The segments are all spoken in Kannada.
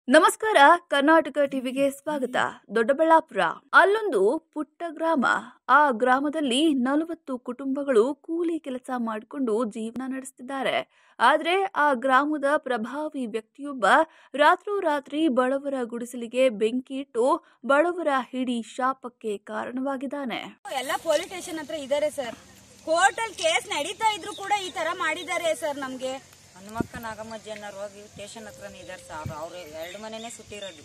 ನಮಸ್ಕಾರ ಕರ್ನಾಟಕ ಟಿವಿಗೆ ಸ್ವಾಗತ ದೊಡ್ಡಬಳ್ಳಾಪುರ ಅಲ್ಲೊಂದು ಪುಟ್ಟ ಗ್ರಾಮ ಆ ಗ್ರಾಮದಲ್ಲಿ ನಲವತ್ತು ಕುಟುಂಬಗಳು ಕೂಲಿ ಕೆಲಸ ಮಾಡಿಕೊಂಡು ಜೀವನ ನಡೆಸುತ್ತಿದ್ದಾರೆ ಆದ್ರೆ ಆ ಗ್ರಾಮದ ಪ್ರಭಾವಿ ವ್ಯಕ್ತಿಯೊಬ್ಬ ರಾತ್ರೋರಾತ್ರಿ ಬಡವರ ಗುಡಿಸಲಿಗೆ ಬೆಂಕಿ ಇಟ್ಟು ಬಡವರ ಹಿಡಿ ಶಾಪಕ್ಕೆ ಕಾರಣವಾಗಿದ್ದಾನೆ ಎಲ್ಲ ಪೊಲೀಸ್ ಸ್ಟೇಷನ್ ಹತ್ರ ಇದಾರೆ ಸರ್ ಕೋರ್ಟ್ ಅಲ್ಲಿ ಕೇಸ್ ನಡೀತಾ ಇದ್ರು ಕೂಡ ಈ ತರ ಮಾಡಿದ್ದಾರೆ ಸರ್ ನಮ್ಗೆ ಹನುಮಕ್ಕ ನಾಗಮ್ಮಜ್ಜಿ ಅನ್ನೋರು ಹೋಗಿ ಸ್ಟೇಷನ್ ಹತ್ರನೇ ಇದ್ದಾರೆ ಸರ್ ಅವ್ರು ಎರಡು ಮನೆನೇ ಸುಟ್ಟಿರೋದು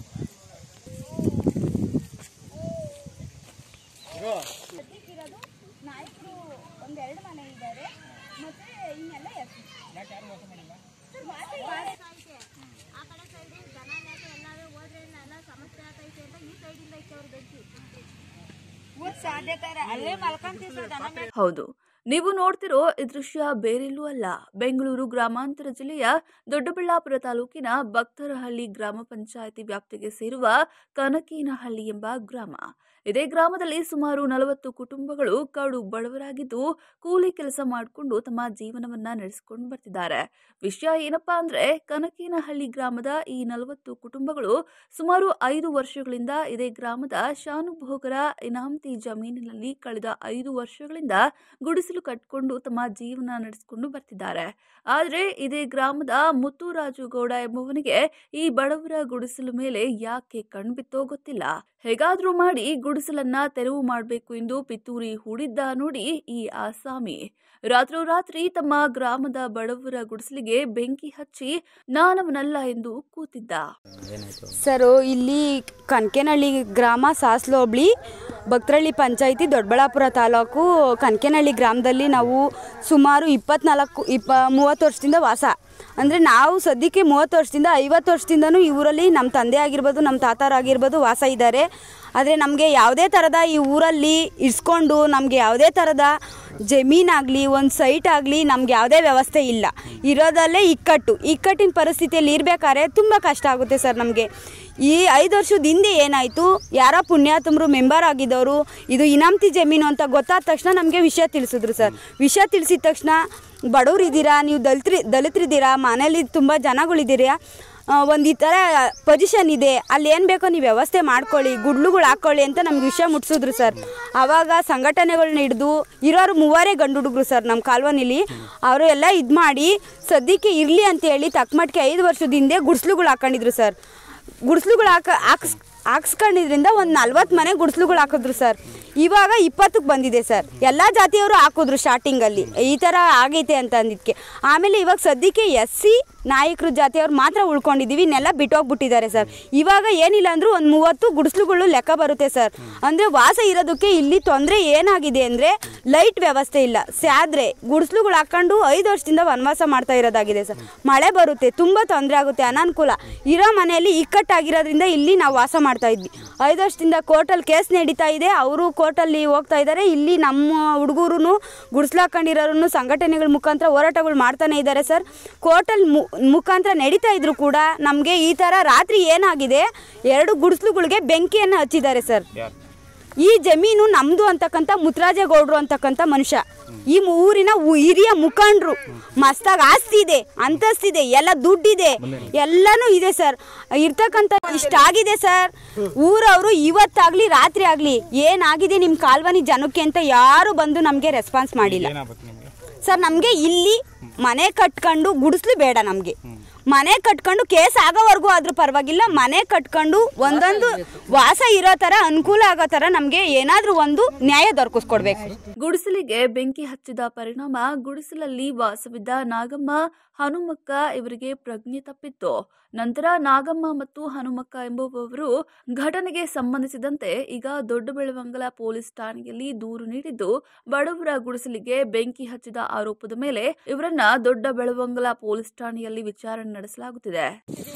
ನಾಯಕರು ಒಂದೆರಡು ಮನೆ ಇದ್ದಾರೆ ಮತ್ತೆ ಇನ್ನೆಲ್ಲ ಸಾಧ್ಯತೆ ಅಲ್ಲೇ ಮಲ್ಕೊಂತೀವಿ ಸರ್ ದನ ಮೇಯ್ಸ್ಕೊಂಡು. ಹೌದು ನೀವು ನೋಡ್ತಿರೋ ಈ ದೃಶ್ಯ ಬೇರೆಲ್ಲೂ ಅಲ್ಲ ಬೆಂಗಳೂರು ಗ್ರಾಮಾಂತರ ಜಿಲ್ಲೆಯ ದೊಡ್ಡಬಳ್ಳಾಪುರ ತಾಲೂಕಿನ ಭಕ್ತರಹಳ್ಳಿ ಗ್ರಾಮ ಪಂಚಾಯಿತಿ ವ್ಯಾಪ್ತಿಗೆ ಸೇರುವ ಕನಕೇನಹಳ್ಳಿ ಎಂಬ ಗ್ರಾಮ ಇದೇ ಗ್ರಾಮದಲ್ಲಿ ಸುಮಾರು ನಲವತ್ತು ಕುಟುಂಬಗಳು ಕಡು ಬಡವರಾಗಿದ್ದು ಕೂಲಿ ಕೆಲಸ ಮಾಡಿಕೊಂಡು ತಮ್ಮ ಜೀವನವನ್ನ ನಡೆಸಿಕೊಂಡು ಬರ್ತಿದ್ದಾರೆ ವಿಷಯ ಏನಪ್ಪಾ ಅಂದ್ರೆ ಕನಕೇನಹಳ್ಳಿ ಗ್ರಾಮದ ಈ ನಲವತ್ತು ಕುಟುಂಬಗಳು ಸುಮಾರು ಐದು ವರ್ಷಗಳಿಂದ ಇದೇ ಗ್ರಾಮದ ಶಾನುಭೋಗರ ಇನಾಮತಿ ಜಮೀನಿನಲ್ಲಿ ಕಳೆದ ಐದು ವರ್ಷಗಳಿಂದ ಗುಡಿಸಲು ಕಟ್ಟಿಕೊಂಡು ತಮ್ಮ ಜೀವನ ನಡೆಸಿಕೊಂಡು ಬರ್ತಿದ್ದಾರೆ ಆದರೆ ಇದೇ ಗ್ರಾಮದ ಮುತ್ತುರಾಜು ಗೌಡ ಎಂಬುವನಿಗೆ ಈ ಬಡವರ ಗುಡಿಸಲು ಮೇಲೆ ಯಾಕೆ ಕಣ್ಬಿತ್ತೋ ಗೊತ್ತಿಲ್ಲ ಹೇಗಾದ್ರೂ ಮಾಡಿ ಗುಡಿಸಲನ್ನ ತೆರವು ಮಾಡಬೇಕು ಎಂದು ಪಿತೂರಿ ಹೂಡಿದ್ದ ನೋಡಿ ಈ ಆಸಾಮಿ ರಾತ್ರೋರಾತ್ರಿ ತಮ್ಮ ಗ್ರಾಮದ ಬಡವರ ಗುಡಿಸಲಿಗೆ ಬೆಂಕಿ ಹಚ್ಚಿ ನಾನವನಲ್ಲ ಎಂದು ಕೂತಿದ್ದ ಸರ್ ಇಲ್ಲಿ ಕನಕೆನಹಳ್ಳಿ ಗ್ರಾಮ ಸಾಸ್ಲು ಹೋಬ್ಳಿ ಭಕ್ತರಳ್ಳಿ ಪಂಚಾಯಿತಿ ದೊಡ್ಡಬಳ್ಳಾಪುರ ತಾಲೂಕು ಕನಕೆನಹಳ್ಳಿ ಗ್ರಾಮದಲ್ಲಿ ನಾವು ಸುಮಾರು ಇಪ್ಪತ್ನಾಲ್ಕು ಇಪ್ಪ ಮೂವತ್ತು ವರ್ಷದಿಂದ ವಾಸ ಅಂದರೆ ನಾವು ಸದ್ಯಕ್ಕೆ ಮೂವತ್ತು ವರ್ಷದಿಂದ ಐವತ್ತು ವರ್ಷದಿಂದನೂ ಈ ಊರಲ್ಲಿ ನಮ್ಮ ತಂದೆ ಆಗಿರ್ಬೋದು ನಮ್ಮ ತಾತಾರಾಗಿರ್ಬೋದು ವಾಸ ಇದ್ದಾರೆ ಆದರೆ ನಮಗೆ ಯಾವುದೇ ಥರದ ಈ ಊರಲ್ಲಿ ಇಸ್ಕೊಂಡು ನಮಗೆ ಯಾವುದೇ ಥರದ ಜಮೀನಾಗಲಿ ಒಂದು ಸೈಟ್ ಆಗಲಿ ನಮ್ಗೆ ಯಾವುದೇ ವ್ಯವಸ್ಥೆ ಇಲ್ಲ ಇರೋದಲ್ಲೇ ಇಕ್ಕಟ್ಟು ಇಕ್ಕಟ್ಟಿನ ಪರಿಸ್ಥಿತಿಯಲ್ಲಿ ಇರಬೇಕಾದ್ರೆ ತುಂಬ ಕಷ್ಟ ಆಗುತ್ತೆ ಸರ್ ನಮಗೆ ಈ ಐದು ವರ್ಷದ ಹಿಂದೆ ಏನಾಯಿತು ಯಾರೋ ಪುಣ್ಯಾತಮರು ಮೆಂಬರ್ ಆಗಿದ್ದವರು ಇದು ಇನಾಮತಿ ಜಮೀನು ಅಂತ ಗೊತ್ತಾದ ತಕ್ಷಣ ನಮಗೆ ವಿಷಯ ತಿಳಿಸಿದ್ರು ಸರ್ ವಿಷಯ ತಿಳಿಸಿದ ತಕ್ಷಣ ಬಡವ್ರು ಇದ್ದೀರಾ ನೀವು ದಲಿತರಿ ದಲಿತರಿದ್ದೀರಾ ಮನೇಲಿ ತುಂಬ ಜನಗಳಿದ್ದೀರಾ ಒಂದು ಈ ಥರ ಪೊಸಿಷನ್ ಇದೆ ಅಲ್ಲಿ ಏನು ಬೇಕೋ ನೀವು ವ್ಯವಸ್ಥೆ ಮಾಡ್ಕೊಳ್ಳಿ ಗುಡ್ಲುಗಳು ಹಾಕ್ಕೊಳ್ಳಿ ಅಂತ ನಮ್ಗೆ ವಿಷಯ ಮುಟ್ಸಿದ್ರು ಸರ್ ಆವಾಗ ಸಂಘಟನೆಗಳನ್ನ ಹಿಡಿದು ಇರೋರು ಮೂವರೇ ಗಂಡು ಹುಡುಗರು ಸರ್ ನಮ್ಮ ಕಾಲ್ವನಿಲಿ ಅವರು ಎಲ್ಲ ಇದು ಮಾಡಿ ಸದ್ಯಕ್ಕೆ ಇರಲಿ ಅಂತೇಳಿ ತಕ್ಕಮಟ್ಟಿಗೆ ಐದು ವರ್ಷದ ಹಿಂದೆ ಗುಡ್ಸ್ಲುಗಳು ಹಾಕೊಂಡಿದ್ರು ಸರ್ ಗುಡ್ಸ್ಲುಗಳು ಹಾಕ ಹಾಕ್ಸ್ ಹಾಕ್ಸ್ಕೊಂಡಿದ್ರಿಂದ ಒಂದು ನಲ್ವತ್ತು ಮನೆ ಗುಡ್ಸ್ಲುಗಳು ಹಾಕಿದ್ರು ಸರ್ ಇವಾಗ ಇಪ್ಪತ್ತಕ್ಕೆ ಬಂದಿದೆ ಸರ್ ಎಲ್ಲ ಜಾತಿಯವರು ಹಾಕಿದ್ರು ಸ್ಟಾರ್ಟಿಂಗಲ್ಲಿ ಈ ಥರ ಆಗೈತೆ ಅಂತ ಅಂದಿದ್ದಕ್ಕೆ ಆಮೇಲೆ ಇವಾಗ ಸದ್ಯಕ್ಕೆ ಎಸ್ ಸಿ ನಾಯಕರು ಜಾತಿಯವ್ರು ಮಾತ್ರ ಉಳ್ಕೊಂಡಿದ್ದೀವಿ ಇನ್ನೆಲ್ಲ ಬಿಟ್ಟೋಗ್ಬಿಟ್ಟಿದ್ದಾರೆ ಸರ್ ಇವಾಗ ಏನಿಲ್ಲ ಅಂದರೂ ಒಂದು ಮೂವತ್ತು ಗುಡಿಸ್ಲುಗಳು ಲೆಕ್ಕ ಬರುತ್ತೆ ಸರ್ ಅಂದರೆ ವಾಸ ಇರೋದಕ್ಕೆ ಇಲ್ಲಿ ತೊಂದರೆ ಏನಾಗಿದೆ ಅಂದರೆ ಲೈಟ್ ವ್ಯವಸ್ಥೆ ಇಲ್ಲ ಸ್ಯಾದ್ರೆ ಗುಡಿಸ್ಲುಗಳು ಹಾಕೊಂಡು ಐದು ವರ್ಷದಿಂದ ವನವಾಸ ಮಾಡ್ತಾ ಇರೋದಾಗಿದೆ ಸರ್ ಮಳೆ ಬರುತ್ತೆ ತುಂಬ ತೊಂದರೆ ಆಗುತ್ತೆ ಅನಾನುಕೂಲ ಇರೋ ಮನೆಯಲ್ಲಿ ಇಕ್ಕಟ್ಟಾಗಿರೋದ್ರಿಂದ ಇಲ್ಲಿ ನಾವು ವಾಸ ಮಾಡ್ತಾ ಇದ್ವಿ ಐದು ವರ್ಷದಿಂದ ಕೋರ್ಟಲ್ಲಿ ಕೇಸ್ ನಡೀತಾ ಇದೆ ಅವರು ಕೋರ್ಟಲ್ಲಿ ಹೋಗ್ತಾ ಇದ್ದಾರೆ ಇಲ್ಲಿ ನಮ್ಮ ಹುಡುಗರು ಗುಡಿಸ್ಲು ಹಾಕೊಂಡಿರೋರು ಸಂಘಟನೆಗಳ ಮುಖಾಂತರ ಹೋರಾಟಗಳು ಮಾಡ್ತಾನೆ ಇದ್ದಾರೆ ಸರ್ ಕೋರ್ಟಲ್ಲಿ ಮು ಮುಖಾಂತರ ನಡೀತಾ ಇದ್ರು ಕೂಡ ನಮಗೆ ಈ ಥರ ರಾತ್ರಿ ಏನಾಗಿದೆ ಎರಡು ಗುಡಿಸ್ಲುಗಳಿಗೆ ಬೆಂಕಿಯನ್ನು ಹಚ್ಚಿದ್ದಾರೆ ಸರ್ ಈ ಜಮೀನು ನಮ್ದು ಅಂತಕ್ಕಂಥ ಮುತ್ತರಾಜೇಗೌಡರು ಅಂತಕ್ಕಂಥ ಮನುಷ್ಯ ಈ ಮು- ಊರಿನ ಉ- ಹಿರಿಯ ಮುಖಂಡರು ಮಸ್ತಾಗ ಆಸ್ತಿ ಇದೆ ಅಂತಸ್ತಿದೆ ಎಲ್ಲ ದುಡ್ಡಿದೆ ಎಲ್ಲನೂ ಇದೆ ಸರ್ ಇರ್ತಕ್ಕಂಥ ಇಷ್ಟಾಗಿದೆ ಸರ್ ಊರವರು ಇವತ್ತಾಗ್ಲಿ ರಾತ್ರಿ ಆಗ್ಲಿ ಏನಾಗಿದೆ ನಿಮ್ಮ ಕಾಲ್ವನಿ ಜನಕ್ಕೆ ಅಂತ ಯಾರು ಬಂದು ನಮಗೆ ರೆಸ್ಪಾನ್ಸ್ ಮಾಡಿಲ್ಲ ಸರ್ ನಮಗೆ ಇಲ್ಲಿ ಮನೆ ಕಟ್ಕೊಂಡು ಗುಡಿಸ್ಲು ಬೇಡ ನಮಗೆ ಮನೆ ಕಟ್ಕೊಂಡು ಕೇಸ್ ಆಗೋವರೆಗೂ ಆದ್ರೂ ಪರವಾಗಿಲ್ಲ ಮನೆ ಕಟ್ಕೊಂಡು ಒಂದೊಂದು ವಾಸ ಇರೋ ಥರ ಅನುಕೂಲ ಆಗೋ ಥರ ನಮಗೆ ಏನಾದರೂ ಒಂದು ನ್ಯಾಯ ದೊರಕಿಸ್ಕೊಡ್ಬೇಕು ಗುಡಿಸಲಿಗೆ ಬೆಂಕಿ ಹಚ್ಚಿದ ಪರಿಣಾಮ ಗುಡಿಸಲಲ್ಲಿ ವಾಸವಿದ್ದ ನಾಗಮ್ಮ ಹನುಮಕ್ಕ ಇವರಿಗೆ ಪ್ರಜ್ಞೆ ತಪ್ಪಿತ್ತು ನಂತರ ನಾಗಮ್ಮ ಮತ್ತು ಹನುಮಕ್ಕ ಎಂಬುವವರು ಘಟನೆಗೆ ಸಂಬಂಧಿಸಿದಂತೆ ಈಗ ದೊಡ್ಡಬೆಳವಂಗಲ ಪೊಲೀಸ್ ಠಾಣೆಯಲ್ಲಿ ದೂರು ನೀಡಿದ್ದು ಬಡವರ ಗುಡಿಸಲಿಗೆ ಬೆಂಕಿ ಹಚ್ಚಿದ ಆರೋಪದ ಮೇಲೆ ಇವರನ್ನ ದೊಡ್ಡ ಬೆಳವಂಗಲ ಪೊಲೀಸ್ ಠಾಣೆಯಲ್ಲಿ ವಿಚಾರಣೆ ನಡೆಸಲಾಗುತ್ತಿದೆ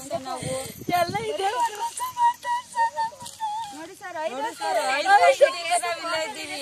ನೋಡಿ ಸರ್ ನೋಡಿ ಸರ್, ಐದು ವರ್ಷದಿಂದ ನಾವು ಇಲ್ಲೇ ಇದ್ದೀವಿ.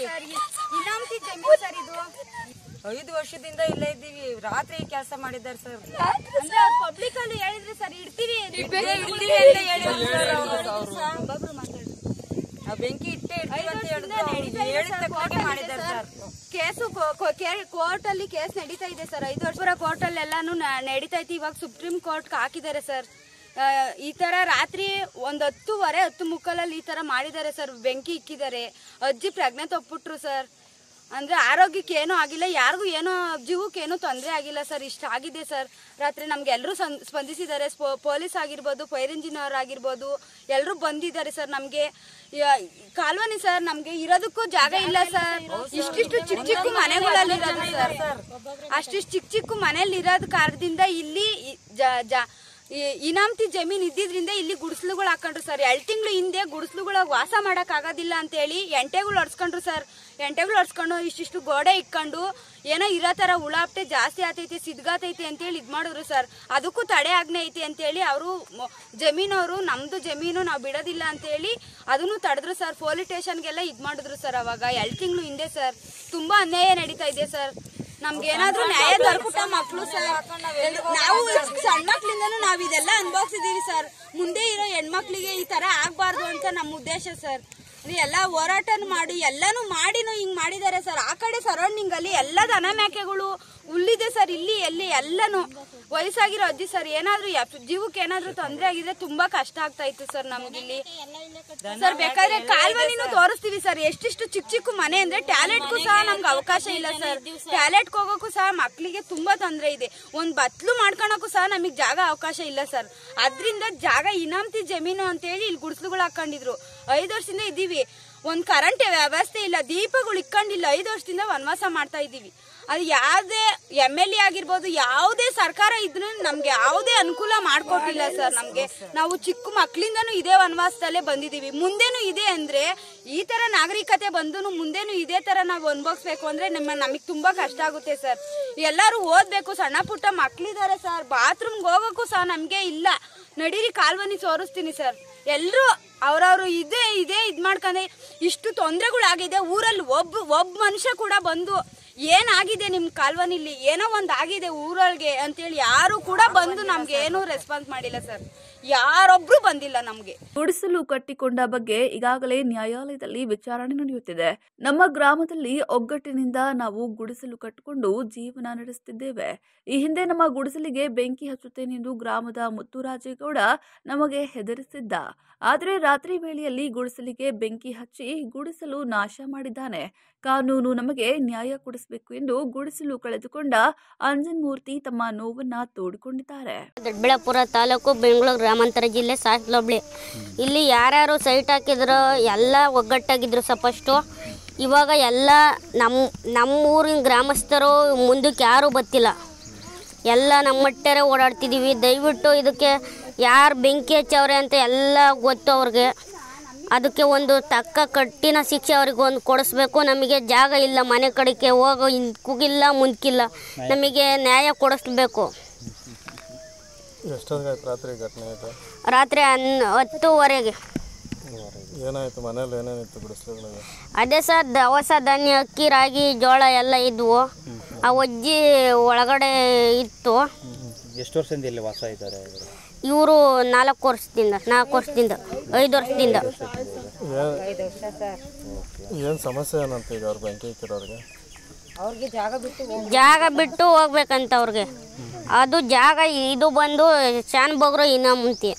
ಐದು ವರ್ಷದಿಂದ ಇಲ್ಲೇ ಇದ್ದೀವಿ ರಾತ್ರಿ ಕೆಲಸ ಮಾಡಿದ್ದಾರೆ ಸರ್ ಪಬ್ಲಿಕ್ ಅಲ್ಲಿ ಹೇಳಿದ್ರೆ ಸರ್ ಇಡ್ತೀವಿ ಇಟ್ಟೇ ಇಡ್ತೀವಿ ಅಂತ ಹೇಳಿದ್ರು ಸರ್ ಅವರು. ನಾವು ಬೆಂಕಿ ಇಟ್ಟೇ ಇಡ್ತೀವಿ ಅಂತ ಹೇಳಿದ್ರು ಅವ್ರು ಹೇಳಿದ ತಕ್ಕನಾಗೆ ಮಾಡಿದ್ದಾರೆ ಸರ್ ಕೇಸು ಕೋರ್ಟ್ ಅಲ್ಲಿ ಕೇಸ್ ನಡೀತಾ ಇದೆ ಸರ್ ಐದು ವರ್ಷ ಕೋರ್ಟ್ ಅಲ್ಲಿ ಎಲ್ಲಾನು ನ- ನಡೀತಾ ಐತಿ ಇವಾಗ ಸುಪ್ರೀಂ ಕೋರ್ಟ್ ಹಾಕಿದ್ದಾರೆ ಸರ್ ಆ, ಈ ಥರ ರಾತ್ರಿ ಒಂದು ಹತ್ತುವರೆ ಹತ್ತು ಮುಕ್ಕಾಲಲ್ಲಿ ಈ ಥರ ಮಾಡಿದ್ದಾರೆ ಸರ್ ಬೆಂಕಿ ಇಕ್ಕಿದ್ದಾರೆ ಅಜ್ಜಿ ಪ್ರಜ್ಞೆ ತಪ್ಪಿಟ್ರು ಸರ್ ಅಂದರೆ ಆರೋಗ್ಯಕ್ಕೆ ಏನೂ ಆಗಿಲ್ಲ ಯಾರಿಗೂ ಏನೋ ಜೀವಕ್ಕೆ ಏನೂ ತೊಂದರೆ ಆಗಿಲ್ಲ ಸರ್ ಇಷ್ಟ ಆಗಿದೆ ಸರ್ ರಾತ್ರಿ ನಮ್ಗೆ ಎಲ್ಲರೂ ಸ್ಪಂದಿಸಿದ್ದಾರೆ ಸ್ಪೊ ಪೊಲೀಸ್ ಆಗಿರ್ಬೋದು ಫೈರ್ ಇಂಜಿನಿಯರ್ ಆಗಿರ್ಬೋದು ಎಲ್ಲರೂ ಬಂದಿದ್ದಾರೆ ಸರ್ ನಮಗೆ ಕಾಲ್ವನಿ ಸರ್ ನಮಗೆ ಇರೋದಕ್ಕೂ ಜಾಗ ಇಲ್ಲ ಸರ್ ಇಷ್ಟಿಷ್ಟು ಚಿಕ್ಕ ಚಿಕ್ಕ ಮನೆಗಳಲ್ಲಿ ಇರೋದು ಸರ್ ಅಷ್ಟಿಷ್ಟು ಚಿಕ್ಕ ಚಿಕ್ಕ ಮನೇಲಿ ಇರೋದ್ ಕಾರಣದಿಂದ ಇಲ್ಲಿ ಇ- ಜ- ಜ- ಈ- ಇನಾಮತಿ ಜಮೀನ್ ಇದ್ದಿದ್ರಿಂದ ಇಲ್ಲಿ ಗುಡಿಸ್ಲುಗಳು ಹಾಕೊಂಡ್ರು ಸರ್ ಎರಡು ತಿಂಗಳು ಹಿಂದೆ ಗುಡಿಸ್ಲುಗಳಾಗ ವಾಸ ಮಾಡಕ್ ಆಗೋದಿಲ್ಲ ಅಂತೇಳಿ ಎಂಟೆಗಳು ಹೊಡ್ಸ್ಕೊಂಡ್ರು ಸರ್ ಎಂಟೆಗಳು ಹೊಡ್ಸ್ಕೊಂಡು ಇಷ್ಟಿಷ್ಟು ಗೋಡೆ ಇಕ್ಕೊಂಡು ಏನೋ ಇರೋ ಥರ ಉಳಾಪ್ಟೆ ಜಾಸ್ತಿ ಆತೈತೆ ಸಿದ್ಗಾತೈತೆ ಅಂತೇಳಿ ಇದು ಮಾಡಿದ್ರು ಸರ್ ಅದಕ್ಕೂ ತಡೆ ಆಜ್ಞೆ ಐತೆ ಅಂತೇಳಿ ಅವರು ಜಮೀನವರು ನಮ್ದು ಜಮೀನು ನಾವು ಬಿಡೋದಿಲ್ಲ ಅಂತೇಳಿ ಅದನ್ನು ತಡೆದ್ರು ಸರ್ ಪೊಲೀಸ್ ಸ್ಟೇಷನ್ಗೆಲ್ಲ ಇದು ಮಾಡಿದ್ರು ಸರ್ ಅವಾಗ ಎರಡು ತಿಂಗಳು ಹಿಂದೆ ಸರ್ ತುಂಬಾ ಅನ್ಯಾಯ ನಡೀತಾ ಇದೆ ಸರ್ ನಮ್ಗೆ ಏನಾದ್ರೂ ನ್ಯಾಯ ದೊರಕುತ್ತ ಮಕ್ಕಳು ಸರ್ ನಾವು ಸಣ್ಣ ಮಕ್ಳಿಂದನೂ ನಾವ್ ಇದೆಲ್ಲ ಅನುಭವಿಸಿದೀವಿ ಸರ್ ಮುಂದೆ ಇರೋ ಹೆಣ್ಮಕ್ಳಿಗೆ ಈ ತರ ಆಗ್ಬಾರ್ದು ಅಂತ ನಮ್ಮ ಉದ್ದೇಶ ಸರ್ ಎಲ್ಲ ಹೋರಾಟ ಮಾಡಿ ಎಲ್ಲಾನು ಮಾಡಿನೂ ಹಿಂಗ್ ಮಾಡಿದ್ದಾರೆ ಸರ್ ಆ ಕಡೆ ಸರೌಂಡಿಂಗ್ ಅಲ್ಲಿ ಎಲ್ಲ ದನ ಮೇಕೆಗಳು ಹುಲ್ಲಿದೆ ಸರ್ ಇಲ್ಲಿ ಎಲ್ಲಿ ಎಲ್ಲಾನು ವಯಸ್ಸಾಗಿರೋ ಅಜ್ಜಿ ಸರ್ ಏನಾದ್ರೂ ಎಫ್- ಜೀವಕ್ಕೆ ಏನಾದ್ರೂ ತೊಂದರೆ ಆಗಿದ್ರೆ ತುಂಬಾ ಕಷ್ಟ ಆಗ್ತಾ ಇತ್ತು ಸರ್ ನಮ್ಗಿಲ್ಲಿ ಸರ್ ಬೇಕಾದ್ರೆ ಕಾಲ್ವನಿನೂ ತೋರಿಸ್ತೀವಿ ಸರ್ ಎಷ್ಟಿಷ್ಟು ಚಿಕ್ಕ ಚಿಕ್ಕ ಮನೆ ಅಂದ್ರೆ ಟ್ಯಾಲೆಂಟ್ಗೂ ಸಹ ನಮ್ಗೆ ಅವಕಾಶ ಇಲ್ಲ ಸರ್ ಟ್ಯಾಲೆಂಟ್ ಹೋಗೋಕ್ಕೂ ಸಹ ಮಕ್ಕಳಿಗೆ ತುಂಬಾ ತೊಂದರೆ ಇದೆ ಒಂದ್ ಬತ್ಲು ಮಾಡ್ಕೊಳಕ್ಕೂ ಸಹ ನಮಗೆ ಜಾಗ ಅವಕಾಶ ಇಲ್ಲ ಸರ್ ಅದ್ರಿಂದ ಜಾಗ ಇನಾಮತಿ ಜಮೀನು ಅಂತೇಳಿ ಇಲ್ಲಿ ಗುಡಿಸ್ಲುಗಳು ಹಾಕೊಂಡಿದ್ರು ಐದು ವರ್ಷದಿಂದ ಇದೀವಿ ಒಂದ್ ಕರೆಂಟ್ ವ್ಯವಸ್ಥೆ ಇಲ್ಲ ದೀಪಗಳು ಇಕ್ಕೊಂಡಿಲ್ಲ ಐದು ವರ್ಷದಿಂದ ವನವಾಸ ಮಾಡ್ತಾ ಇದೀವಿ ಅದು ಯಾವುದೇ ಎಮ್ ಎಲ್ ಎ ಆಗಿರ್ಬೋದು ಯಾವುದೇ ಸರ್ಕಾರ ಇದ್ರೂ ನಮ್ಗೆ ಯಾವುದೇ ಅನುಕೂಲ ಮಾಡ್ಕೊಟ್ಟಿಲ್ಲ ಸರ್ ನಮ್ಗೆ ನಾವು ಚಿಕ್ಕ ಮಕ್ಳಿಂದನೂ ಇದೇ ವನವಾಸದಲ್ಲೇ ಬಂದಿದೀವಿ ಮುಂದೇನು ಇದೆ ಅಂದ್ರೆ ಈ ತರ ನಾಗರಿಕತೆ ಬಂದು ಮುಂದೇನು ಇದೇ ತರ ನಾವು ಅನ್ಭವಿಸ್ಬೇಕು ಅಂದ್ರೆ ನಮ್ಮ ನಮಗೆ ತುಂಬಾ ಕಷ್ಟ ಆಗುತ್ತೆ ಸರ್ ಎಲ್ಲರೂ ಓದ್ಬೇಕು ಸಣ್ಣ ಪುಟ್ಟ ಮಕ್ಳಿದಾರೆ ಸರ್ ಬಾತ್ರೂಮ್ಗೆ ಹೋಗೋಕ್ಕೂ ಸಹ ನಮ್ಗೆ ಇಲ್ಲ ನಡೀರಿ ಕಾಲ್ವನಿ ತೋರಿಸ್ತೀನಿ ಸರ್ ಎಲ್ಲರೂ ಅವ್ರವ್ರು ಇದೇ ಇದೇ ಇದ್ ಮಾಡ್ಕೊಂಡೆ ಇಷ್ಟು ತೊಂದರೆಗಳಾಗಿದೆ ಊರಲ್ಲಿ ಒಬ್ಬ ಒಬ್ಬ ಮನುಷ್ಯ ಕೂಡ ಬಂದು ಏನಾಗಿದೆ ನಿಮ್ ಕಾಲ್ವನಿಲಿ ಏನೋ ಒಂದ್ ಆಗಿದೆ ಊರೊಳಗೆ ಅಂತೇಳಿ ಯಾರು ಕೂಡ ಬಂದು ನಮ್ಗೆ ಏನೂ ರೆಸ್ಪಾನ್ಸ್ ಮಾಡಿಲ್ಲ ಸರ್ ಯಾರೊಬ್ರು ಬಂದಿಲ್ಲ ನಮ್ಗೆ ಗುಡಿಸಲು ಕಟ್ಟಿಕೊಂಡ ಬಗ್ಗೆ ಈಗಾಗಲೇ ನ್ಯಾಯಾಲಯದಲ್ಲಿ ವಿಚಾರಣೆ ನಡೆಯುತ್ತಿದೆ ನಮ್ಮ ಗ್ರಾಮದಲ್ಲಿ ಒಗ್ಗಟ್ಟಿನಿಂದ ನಾವು ಗುಡಿಸಲು ಕಟ್ಟಿಕೊಂಡು ಜೀವನ ನಡೆಸುತ್ತಿದ್ದೇವೆ ಈ ಹಿಂದೆ ನಮ್ಮ ಗುಡಿಸಲಿಗೆ ಬೆಂಕಿ ಹಚ್ಚುತ್ತೇನೆಂದು ಗ್ರಾಮದ ಮುತ್ತುರಾಜೇಗೌಡ ನಮಗೆ ಹೆದರಿಸಿದ್ದ ಆದರೆ ರಾತ್ರಿ ವೇಳೆಯಲ್ಲಿ ಗುಡಿಸಲಿಗೆ ಬೆಂಕಿ ಹಚ್ಚಿ ಗುಡಿಸಲು ನಾಶ ಮಾಡಿದ್ದಾನೆ ಕಾನೂನು ನಮಗೆ ನ್ಯಾಯ ಕೊಡಿಸಬೇಕು ಎಂದು ಗುಡಿಸಲು ಕಳೆದುಕೊಂಡ ಅಂಜನ್ಮೂರ್ತಿ ತಮ್ಮ ನೋವನ್ನ ತೋಡಿಕೊಂಡಿದ್ದಾರೆ ದೊಡ್ಡಬಳ್ಳಾಪುರ ತಾಲೂಕು ಬೆಂಗಳೂರು ಗ್ರಾಮಾಂತರ ಜಿಲ್ಲೆ ಸಾಸ್ಲೊಬ್ಳಿ ಇಲ್ಲಿ ಯಾರ್ಯಾರು ಸೈಟ್ ಹಾಕಿದ್ರು ಎಲ್ಲ ಒಗ್ಗಟ್ಟಾಗಿದ್ರು ಸ ಫಸ್ಟು ಇವಾಗ ಎಲ್ಲ ನಮ್ಮ ನಮ್ಮ ಊರಿನ ಗ್ರಾಮಸ್ಥರು ಮುಂದಕ್ಕೆ ಯಾರೂ ಬತ್ತಿಲ್ಲ ಎಲ್ಲ ನಮ್ಮಟ್ಟರೆ ಓಡಾಡ್ತಿದ್ದೀವಿ ದಯವಿಟ್ಟು ಇದಕ್ಕೆ ಯಾರು ಬೆಂಕಿ ಹಚ್ಚವ್ರೆ ಅಂತ ಎಲ್ಲ ಗೊತ್ತು ಅವ್ರಿಗೆ ಅದಕ್ಕೆ ಒಂದು ತಕ್ಕ ಕಠಿಣ ಶಿಕ್ಷೆ ಅವ್ರಿಗೆ ಒಂದು ಕೊಡಿಸ್ಬೇಕು ನಮಗೆ ಜಾಗ ಇಲ್ಲ ಮನೆ ಕಡೆಗೆ ಹೋಗೋ ಹಿಂದಕ್ಕಿಲ್ಲ ಮುಂದಕ್ಕಿಲ್ಲ ನಮಗೆ ನ್ಯಾಯ ಕೊಡಿಸ್ಬೇಕು ಎಷ್ಟೊತ್ತಿಗಾಯ್ತು ರಾತ್ರಿ ಘಟನೆ ಆಯಿತು ರಾತ್ರಿ ಹನ್ ಹತ್ತುವರೆಗೆ ಏನಾಯಿತು ಮನೇಲಿ ಏನೇನಿತ್ತು ಗುಡಿಸ್ಲುಗಳಿಗೆ ಅದೇ ಸರ್ ದವಸ ಧಾನ್ಯ ಅಕ್ಕಿ ರಾಗಿ ಜೋಳ ಎಲ್ಲ ಇದ್ವು ಆ ಅಜ್ಜಿ ಒಳಗಡೆ ಇತ್ತು ಎಷ್ಟು ವರ್ಷದಿಂದ ಇಲ್ಲಿ ವಾಸ ಇದ್ದಾರೆ ಇವರು ನಾಲ್ಕು ವರ್ಷದಿಂದ ನಾಲ್ಕು ವರ್ಷದಿಂದ ಐದು ವರ್ಷದಿಂದ ಏನು ಸಮಸ್ಯೆ ಏನಂತ ಈಗ ಅವ್ರು ಬೆಂಕಿ ಇಕ್ಕಿರೋರಿಗೆ ಜಾಗ ಬಿಟ್ಟು ಹೋಗ್ಬೇಕಂತ ಅವ್ರಿಗೆ ಅದು ಜಾಗ ಇದು ಬಂದು ಶಾನ್ ಬಗ್ರು ಇನಾಮಂತಿ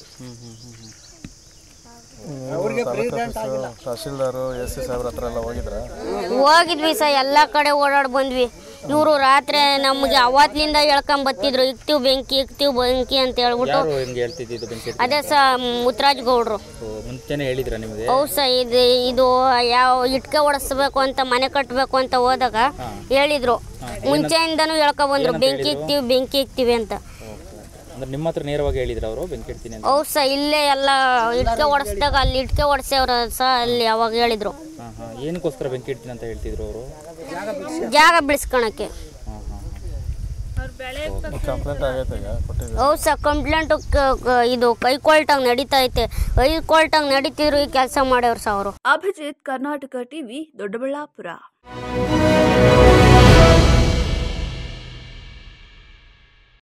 ನೀವು taluk office tahsildar A C ಸಾಹೇಬ್ರ ಹತ್ರ ಎಲ್ಲ ಹೋಗಿದ್ರಾ ಹೋಗಿದ್ವಿ ಸಹ ಎಲ್ಲ ಕಡೆ ಓಡಾಡಿ ಬಂದ್ವಿ ಇವರು ರಾತ್ರಿ ನಮಗೆ ಅವತ್ತಿನಿಂದ ಹೇಳ್ಕೊಂಡ್ ಬತ್ತಿದ್ರು ಇಕ್ತೀವಿ ಬೆಂಕಿ ಇಕ್ತೀವಿ ಬೆಂಕಿ ಅಂತ ಹೇಳ್ಬಿಟ್ಟು ಯಾರು ಹಿಂಗೆ ಹೇಳ್ತಿದ್ದು ಬೆಂಕಿ ಹಚ್ಚಿ? ಅದೇ ಸಹ ಮುತ್ತರಾಜ್ ಗೌಡ್ರು ಓ, ಮುಂಚೆನೆ ಹೇಳಿದ್ರ ನಿಮಗೆ ಹೌದು ಸರ್ ಇದು ಇದು ಯಾವ ಇಟ್ಕೆ ಓಡಿಸ್ಬೇಕು ಅಂತ ಮನೆ ಕಟ್ಟಬೇಕು ಅಂತ ಹೋದಾಗ ಹೇಳಿದ್ರು ಮುಂಚೆಯಿಂದನೂ ಹೇಳ್ಕೊ ಬಂದ್ರು ಬೆಂಕಿ ಇಕ್ತೀವಿ ಬೆಂಕಿ ಇಕ್ತೀವಿ ಅಂತ ಅಂದ್ರೆ ನಿಮ್ಮ ಹತ್ರ ನೇರವಾಗಿ ಹೇಳಿದ್ರ ಅವರು ಬೆಂಕಿ ಇಡ್ತೀನಿ ಅಂತ ಹೌದು ಸರ್ ಇಲ್ಲೇ ಎಲ್ಲ ಇಟ್ಕೆ ಓಡಿಸ್ದಾಗ ಅಲ್ಲಿ ಇಟ್ಕೆ ಓಡಿಸ್ಯವ್ರ ಸಹ ಅಲ್ಲಿ ಅವಾಗ ಹೇಳಿದ್ರು ಹಾಂ ಹಾಂ ಏನಕ್ಕೋಸ್ಕರ ಬೆಂಕಿ ಇಡ್ತೀನಿ ಅಂತ ಹೇಳ್ತಿದ್ರು ಅವರು ಜಾಗ ಬಿಡಿಸ್ಕೊಳಕ್ಕೆ ಹಾಂ ಹಾಂ ಕಂಪ್ಲೇಂಟ್ ಆಗೈತೆ ಈಗ ಕೊಟ್ಟಿದ್ದೀವಿ ಹೌದು ಸರ್ ಕಂಪ್ಲೇಂಟು ಇದು ಕೈ ಕೋಲ್ಟಾಗಿ ನಡೀತಾ ಐತೆ ಕೈ ಕೋಲ್ಟಾಗಿ ನಡೀತಿದ್ರು ಈ ಕೆಲಸ ಮಾಡ್ಯವ್ರು ಸರ್ ಅವರು ಅಭಿಜಿತ್ ಕರ್ನಾಟಕ ಟಿವಿ ದೊಡ್ಡಬಳ್ಳಾಪುರ